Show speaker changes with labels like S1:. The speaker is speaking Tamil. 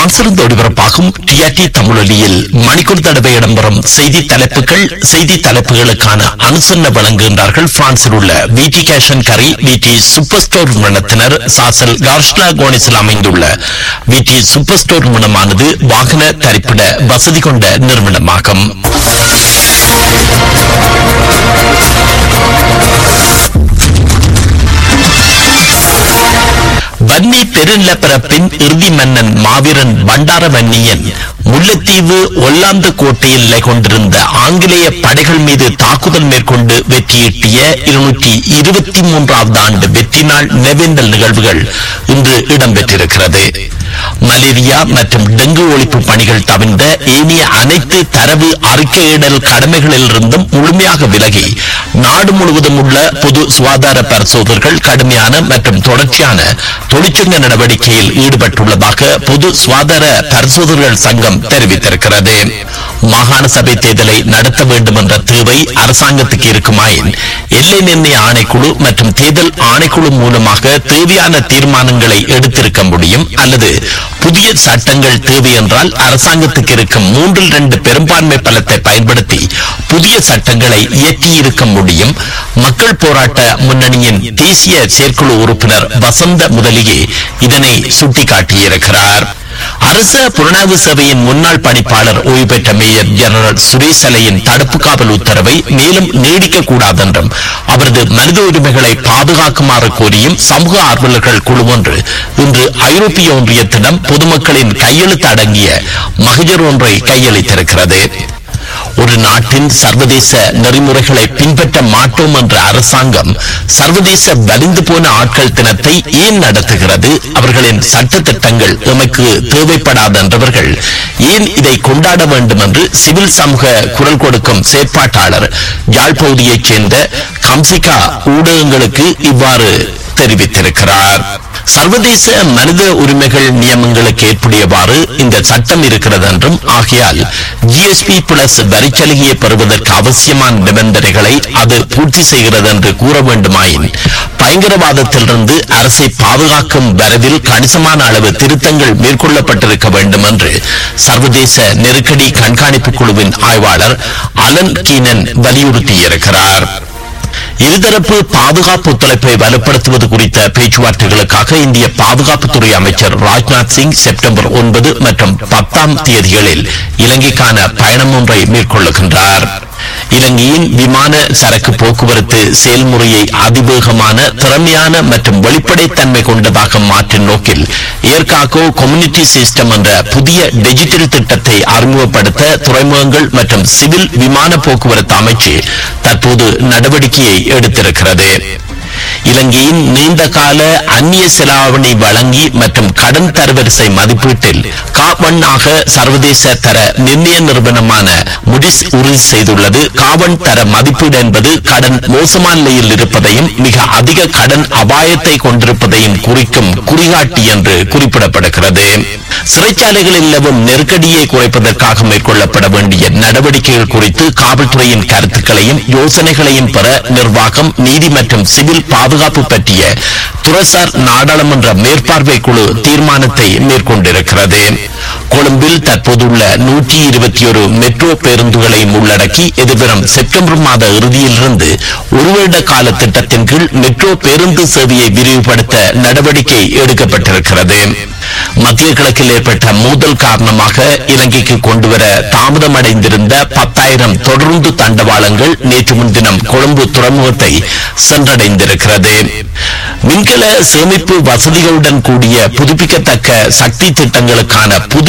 S1: பிரான்சிலிருந்து ஒளிபரப்பாகும் டிஆர்டி தமிழொலியில் மணிக்கூர் தடவை இடம்பெறும் செய்தி தலைப்புகள் செய்தி தலைப்புகளுக்கான அனுசரணை வழங்குகின்றார்கள் பிரான்சில் உள்ள விடி கேஷன் கரி விடி சூப்பர் ஸ்டோர் நிறுவனத்தினர் சாசல் கார்ஷ்லா கோனிஸில் அமைந்துள்ள விடி சூப்பர் ஸ்டோர் நிறுவனமானது வாகன தரிப்பிட வசதி கொண்ட நிறுவனமாகும் வன்னி பெருநிலப்பரப்பின் இறுதி மன்னன் மாவீரன் பண்டார வன்னியன் முல்லைத்தீவு ஒல்லாந்து கோட்டையில் நிலை கொண்டிருந்த ஆங்கிலேய படைகள் மீது தாக்குதல் மேற்கொண்டு வெற்றியீட்டிய இருநூற்றி இருபத்தி மூன்றாவது ஆண்டு வெற்றி நாள் நினைவேந்தல் நிகழ்வுகள் இன்று இடம்பெற்றிருக்கிறது மலேரியா மற்றும் டெங்கு ஒழிப்பு பணிகள் தவிர்ந்த ஏனைய அனைத்து தரவு அறிக்கையிடல் கடமைகளிலிருந்தும் முழுமையாக விலகி நாடு முழுவதும் உள்ள பொது சுகாதார பரிசோதகர்கள் கடுமையான மற்றும் தொடர்ச்சியான தொழிற்சங்க நடவடிக்கையில் ஈடுபட்டுள்ளதாக பொது சுகாதார பரிசோதகர்கள் சங்கம் தெரிவித்திருக்கிறது மாகாண சபை தேர்தலை நடத்த வேண்டும் என்ற தேவை அரசாங்கத்துக்கு இருக்குமாயின் எல்லை நிர்ணய ஆணைக்குழு மற்றும் தேர்தல் ஆணைக்குழு மூலமாக தேவையான தீர்மானங்களை எடுத்திருக்க முடியும் அல்லது புதிய சட்டங்கள் தேவை என்றால் அரசாங்கத்துக்கு இருக்கும் மூன்றில் இரண்டு பெரும்பான்மை பலத்தை பயன்படுத்தி புதிய சட்டங்களை இயற்றியிருக்க முடியும் மக்கள் போராட்ட முன்னணியின் தேசிய செயற்குழு உறுப்பினர் வசந்த முதலியே இதனை சுட்டிக்காட்டியிருக்கிறார் அரச புலனாய்வு சேவையின் முன்னாள் பணிப்பாளர் ஓய்வு பெற்ற மேயர் ஜெனரல் சுரேஷ் அலையின் தடுப்பு காவல் உத்தரவை மேலும் நீடிக்க கூடாது என்றும் அவரது மனித உரிமைகளை பாதுகாக்குமாறு கோரியும் சமூக ஆர்வலர்கள் குழு ஒன்று இன்று ஐரோப்பிய ஒன்றியத்திடம் பொதுமக்களின் கையெழுத்து அடங்கிய மகஜர் ஒன்றை கையளித்திருக்கிறது ஒரு நாட்டின் சர்வதேச நெறிமுறைகளை பின்பற்ற மாட்டோம் என்ற அரசாங்கம் சர்வதேச வலிந்து போன ஆட்கள் தினத்தை ஏன் நடத்துகிறது அவர்களின் சட்ட திட்டங்கள் எமக்கு தேவைப்படாது என்றவர்கள் ஏன் இதை கொண்டாட வேண்டும் என்று சிவில் சமூக குரல் கொடுக்கும் செயற்பாட்டாளர் யாழ்ப்பகுதியைச் சேர்ந்த கம்சிகா ஊடகங்களுக்கு இவ்வாறு தெரிவித்திருக்கிறார் சர்வதேச மனித உரிமைகள் நியமங்களுக்கு ஏற்புடையவாறு இந்த சட்டம் இருக்கிறது என்றும் ஆகையால் ஜிஎஸ்பி பிளஸ் வரிச்சலுகையை பெறுவதற்கு அவசியமான நிபந்தனைகளை அது பூர்த்தி செய்கிறது என்று கூற வேண்டுமாயின் பயங்கரவாதத்திலிருந்து அரசை பாதுகாக்கும் வரவில் கணிசமான அளவு திருத்தங்கள் மேற்கொள்ளப்பட்டிருக்க வேண்டும் என்று சர்வதேச நெருக்கடி கண்காணிப்பு குழுவின் ஆய்வாளர் அலன் கீனன் வலியுறுத்தியிருக்கிறார் இருதரப்பு பாதுகாப்பு ஒத்துழைப்பை வலுப்படுத்துவது குறித்த பேச்சுவார்த்தைகளுக்காக இந்திய பாதுகாப்புத்துறை அமைச்சர் ராஜ்நாத் சிங் செப்டம்பர் ஒன்பது மற்றும் பத்தாம் தேதிகளில் இலங்கைக்கான பயணம் ஒன்றை மேற்கொள்ளுகின்றார் இலங்கையின் விமான சரக்கு போக்குவரத்து செயல்முறையை அதிவேகமான திறமையான மற்றும் வெளிப்படைத்தன்மை கொண்டதாக மாற்றும் நோக்கில் ஏர்காகோ கம்யூனிட்டி சிஸ்டம் என்ற புதிய டிஜிட்டல் திட்டத்தை அறிமுகப்படுத்த துறைமுகங்கள் மற்றும் சிவில் விமான போக்குவரத்து அமைச்சு தற்போது நடவடிக்கையை எடுத்திருக்கிறது இலங்கையின் நீண்ட கால அந்நிய செலாவணி வழங்கி மற்றும் கடன் தரவரிசை மதிப்பீட்டில் காவண்ணாக சர்வதேச தர நிர்ணய நிறுவனமான முடிஸ் உறுதி செய்துள்ளது காவன் தர மதிப்பீடு என்பது கடன் மோசமான நிலையில் இருப்பதையும் மிக அதிக கடன் அபாயத்தை கொண்டிருப்பதையும் குறிக்கும் குறிகாட்டி என்று குறிப்பிடப்படுகிறது சிறைச்சாலைகளில் நிலவும் நெருக்கடியை குறைப்பதற்காக மேற்கொள்ளப்பட வேண்டிய நடவடிக்கைகள் குறித்து காவல்துறையின் கருத்துக்களையும் யோசனைகளையும் பெற நிர்வாகம் நீதி மற்றும் சிவில் பாதுகாப்பு பற்றிய துறைசார் நாடாளுமன்ற மேற்பார்வை குழு தீர்மானத்தை மேற்கொண்டிருக்கிறது கொழும்பில் தற்போதுள்ள நூற்றி இருபத்தி ஒரு மெட்ரோ பேருந்துகளையும் உள்ளடக்கி எதிர்வரும் செப்டம்பர் மாத இறுதியிலிருந்து ஒரு வருட கால திட்டத்தின் கீழ் மெட்ரோ பேருந்து சேவையை விரிவுபடுத்த நடவடிக்கை எடுக்கப்பட்டிருக்கிறது மத்திய கிழக்கில் ஏற்பட்ட மோதல் காரணமாக இலங்கைக்கு கொண்டுவர தாமதமடைந்திருந்த பத்தாயிரம் தொடர்ந்து தண்டவாளங்கள் நேற்று முன்தினம் கொழும்பு துறைமுகத்தை சென்றடைந்திருக்கிறது மின்கல சேமிப்பு வசதிகளுடன் கூடிய புதுப்பிக்கத்தக்க சக்தி திட்டங்களுக்கான புதிய